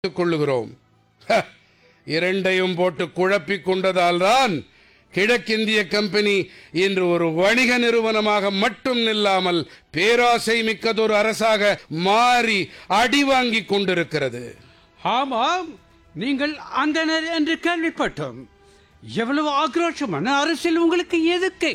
வைத்துக் கொள்ளுகிறோம் ஹ, இரண்டையும் போட்டு குழப்பிக் கொண்டதால்தான் கிழக்கிந்திய கம்பெனி இன்று ஒரு வணிக நிறுவனமாக மட்டும் நில்லாமல் பேராசை மிக்கதொரு அரசாக மாறி அடி வாங்கிக் கொண்டிருக்கிறது ஆமாம் நீங்கள் அந்தனர் என்று கேள்விப்பட்டோம் எவ்வளவு ஆக்ரோஷமான அரசியல் உங்களுக்கு எதுக்கு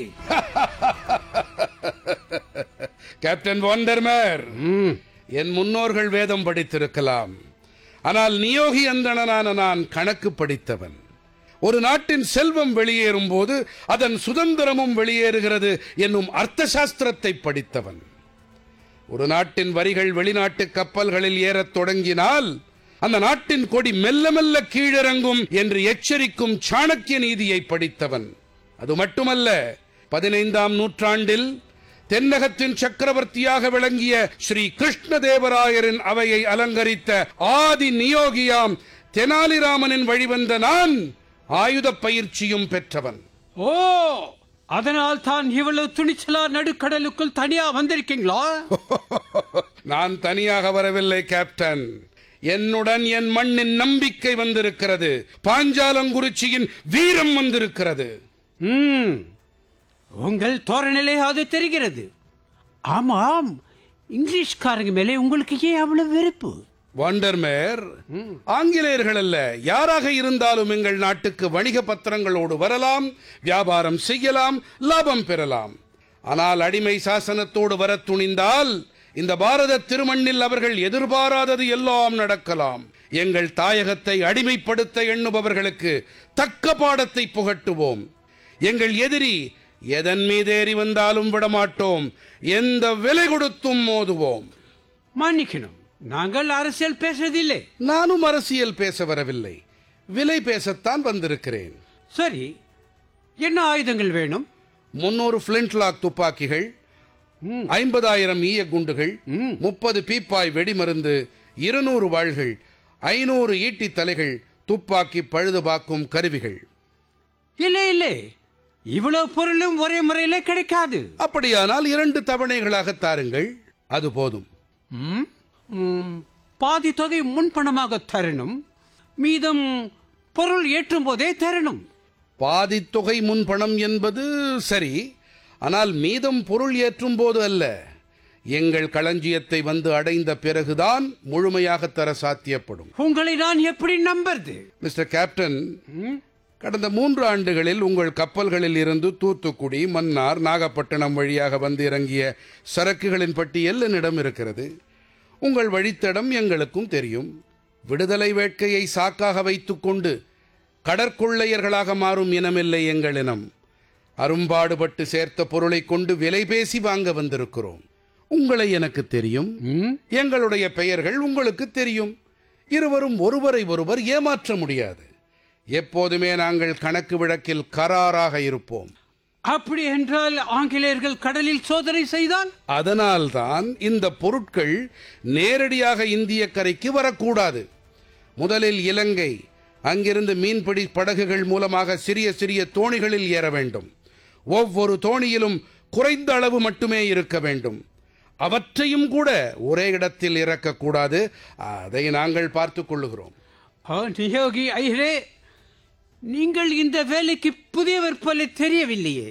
கேப்டன் வாண்டர்மேர் என் முன்னோர்கள் வேதம் படித்திருக்கலாம் ஆனால் நியோகி அந்தணனான நான் கணக்கு படித்தவன் ஒரு நாட்டின் செல்வம் வெளியேறும் போது அதன் சுதந்திரமும் வெளியேறுகிறது என்னும் அர்த்த சாஸ்திரத்தை படித்தவன் ஒரு நாட்டின் வரிகள் வெளிநாட்டு கப்பல்களில் ஏறத் தொடங்கினால் அந்த நாட்டின் கொடி மெல்ல மெல்ல கீழிறங்கும் என்று எச்சரிக்கும் சாணக்கிய நீதியை படித்தவன் அது மட்டுமல்ல பதினைந்தாம் நூற்றாண்டில் தென்னகத்தின் சக்கரவர்த்தியாக விளங்கிய ஸ்ரீ கிருஷ்ணதேவராயரின் அவையை அலங்கரித்த ஆதி நியோகியாம் தெனாலிராமனின் வழிவந்த நான் ஆயுத பயிற்சியும் பெற்றவன் ஓ அதனால் தான் இவ்வளவு துணிச்சலா நடுக்கடலுக்குள் தனியா வந்திருக்கீங்களா நான் தனியாக வரவில்லை கேப்டன் என்னுடன் என் மண்ணின் நம்பிக்கை வந்திருக்கிறது பாஞ்சாலங்குறிச்சியின் வீரம் வந்திருக்கிறது ம் உங்கள் தோரணிலே அது தெரிகிறது ஆமாம் இங்கிலீஷ்காரங்க மேலே உங்களுக்கு ஏன் அவ்வளவு வெறுப்பு வாண்டர்மேர் ஆங்கிலேயர்கள் அல்ல யாராக இருந்தாலும் எங்கள் நாட்டுக்கு வணிக பத்திரங்களோடு வரலாம் வியாபாரம் செய்யலாம் லாபம் பெறலாம் ஆனால் அடிமை சாசனத்தோடு வரத் துணிந்தால் இந்த பாரத திருமண்ணில் அவர்கள் எதிர்பாராதது எல்லாம் நடக்கலாம் எங்கள் தாயகத்தை அடிமைப்படுத்த எண்ணுபவர்களுக்கு தக்க பாடத்தை புகட்டுவோம் எங்கள் எதிரி எதன் மீதேறி வந்தாலும் விடமாட்டோம் எந்த விலை கொடுத்தும் மோதுவோம் மன்னிக்கணும் நாங்கள் அரசியல் பேசுறதில்லை நானும் அரசியல் பேச வரவில்லை விலை பேசத்தான் வந்திருக்கிறேன் சரி என்ன ஆயுதங்கள் வேணும் முன்னூறு பிளின்ட்லாக் துப்பாக்கிகள் ஐம்பதாயிரம் ஈய குண்டுகள் முப்பது பீப்பாய் வெடிமருந்து இருநூறு வாள்கள் ஐநூறு ஈட்டி தலைகள் துப்பாக்கி பழுதுபார்க்கும் கருவிகள் இல்லை இல்லை இவ்வளவு பொருளும் ஒரே முறையில கிடைக்காது அப்படியானால் இரண்டு தவணைகளாக தாருங்கள் அது போதும் ம்? ம், பாதி தொகை முன்பணமாக தரணும் மீதம் பொருள் ஏற்றும் போதே தரணும் பாதித் தொகை முன்பணம் என்பது சரி ஆனால் மீதம் பொருள் ஏற்றும் போது அல்ல எங்கள் களஞ்சியத்தை வந்து அடைந்த பிறகுதான் முழுமையாக தர சாத்தியப்படும் உங்களை நான் எப்படி நம்புறது மிஸ்டர் கேப்டன் கடந்த மூன்று ஆண்டுகளில் உங்கள் கப்பல்களில் இருந்து தூத்துக்குடி மன்னார் நாகப்பட்டினம் வழியாக வந்து இறங்கிய சரக்குகளின் பட்டியல் என்னிடம் இருக்கிறது உங்கள் வழித்தடம் எங்களுக்கும் தெரியும் விடுதலை வேட்கையை சாக்காக வைத்துக்கொண்டு கடற்கொள்ளையர்களாக மாறும் இனமில்லை எங்கள் இனம் அரும்பாடுபட்டு சேர்த்த பொருளை கொண்டு விலை பேசி வாங்க வந்திருக்கிறோம் உங்களை எனக்கு தெரியும் எங்களுடைய பெயர்கள் உங்களுக்கு தெரியும் இருவரும் ஒருவரை ஒருவர் ஏமாற்ற முடியாது எப்போதுமே நாங்கள் கணக்கு விளக்கில் கராராக இருப்போம் அப்படி என்றால் ஆங்கிலேயர்கள் கடலில் சோதனை செய்தால் அதனால்தான் இந்த பொருட்கள் நேரடியாக இந்திய கரைக்கு வரக்கூடாது முதலில் இலங்கை அங்கிருந்து மீன்பிடி படகுகள் மூலமாக சிறிய சிறிய தோணிகளில் ஏற வேண்டும் ஒவ்வொரு தோணியிலும் குறைந்த அளவு மட்டுமே இருக்க வேண்டும் அவற்றையும் கூட ஒரே இடத்தில் இறக்கக்கூடாது அதை நாங்கள் பார்த்துக் கொள்ளுகிறோம் ஆ, நியோகி ஐயரே நீங்கள் இந்த வேலைக்கு புதியவர் போல தெரியவில்லையே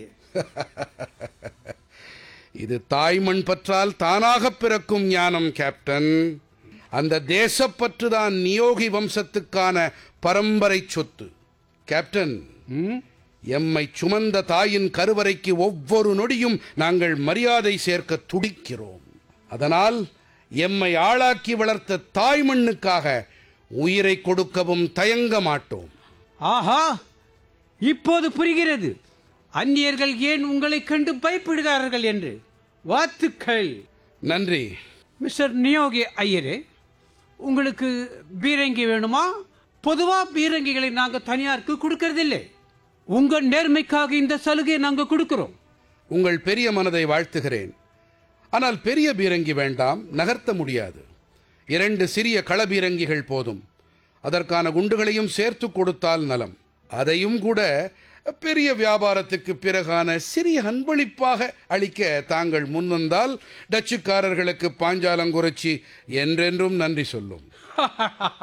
இது தாய்மண் பற்றால் தானாக பிறக்கும் ஞானம் கேப்டன் அந்த தேசப்பற்று தான் நியோகி வம்சத்துக்கான பரம்பரை சொத்து கேப்டன் எம்மை சுமந்த தாயின் கருவறைக்கு ஒவ்வொரு நொடியும் நாங்கள் மரியாதை சேர்க்க துடிக்கிறோம் அதனால் எம்மை ஆளாக்கி வளர்த்த தாய்மண்ணுக்காக உயிரை கொடுக்கவும் தயங்க மாட்டோம் ஆஹா இப்போது புரிகிறது அந்நியர்கள் ஏன் உங்களை கண்டு பயப்படுகிறார்கள் என்று வாழ்த்துக்கள் நன்றி மிஸ்டர் நியோகி ஐயரே உங்களுக்கு பீரங்கி வேணுமா பொதுவா பீரங்கிகளை நாங்க தனியாருக்கு கொடுக்கறதில்லை உங்க நேர்மைக்காக இந்த சலுகையை நாங்க கொடுக்கிறோம் உங்கள் பெரிய மனதை வாழ்த்துகிறேன் ஆனால் பெரிய பீரங்கி வேண்டாம் நகர்த்த முடியாது இரண்டு சிறிய களபீரங்கிகள் போதும் அதற்கான குண்டுகளையும் சேர்த்து கொடுத்தால் நலம் அதையும் கூட பெரிய வியாபாரத்துக்கு பிறகான சிறிய அன்பளிப்பாக அளிக்க தாங்கள் முன்வந்தால் டச்சுக்காரர்களுக்கு பாஞ்சாலங்குறிச்சி என்றென்றும் நன்றி சொல்லும்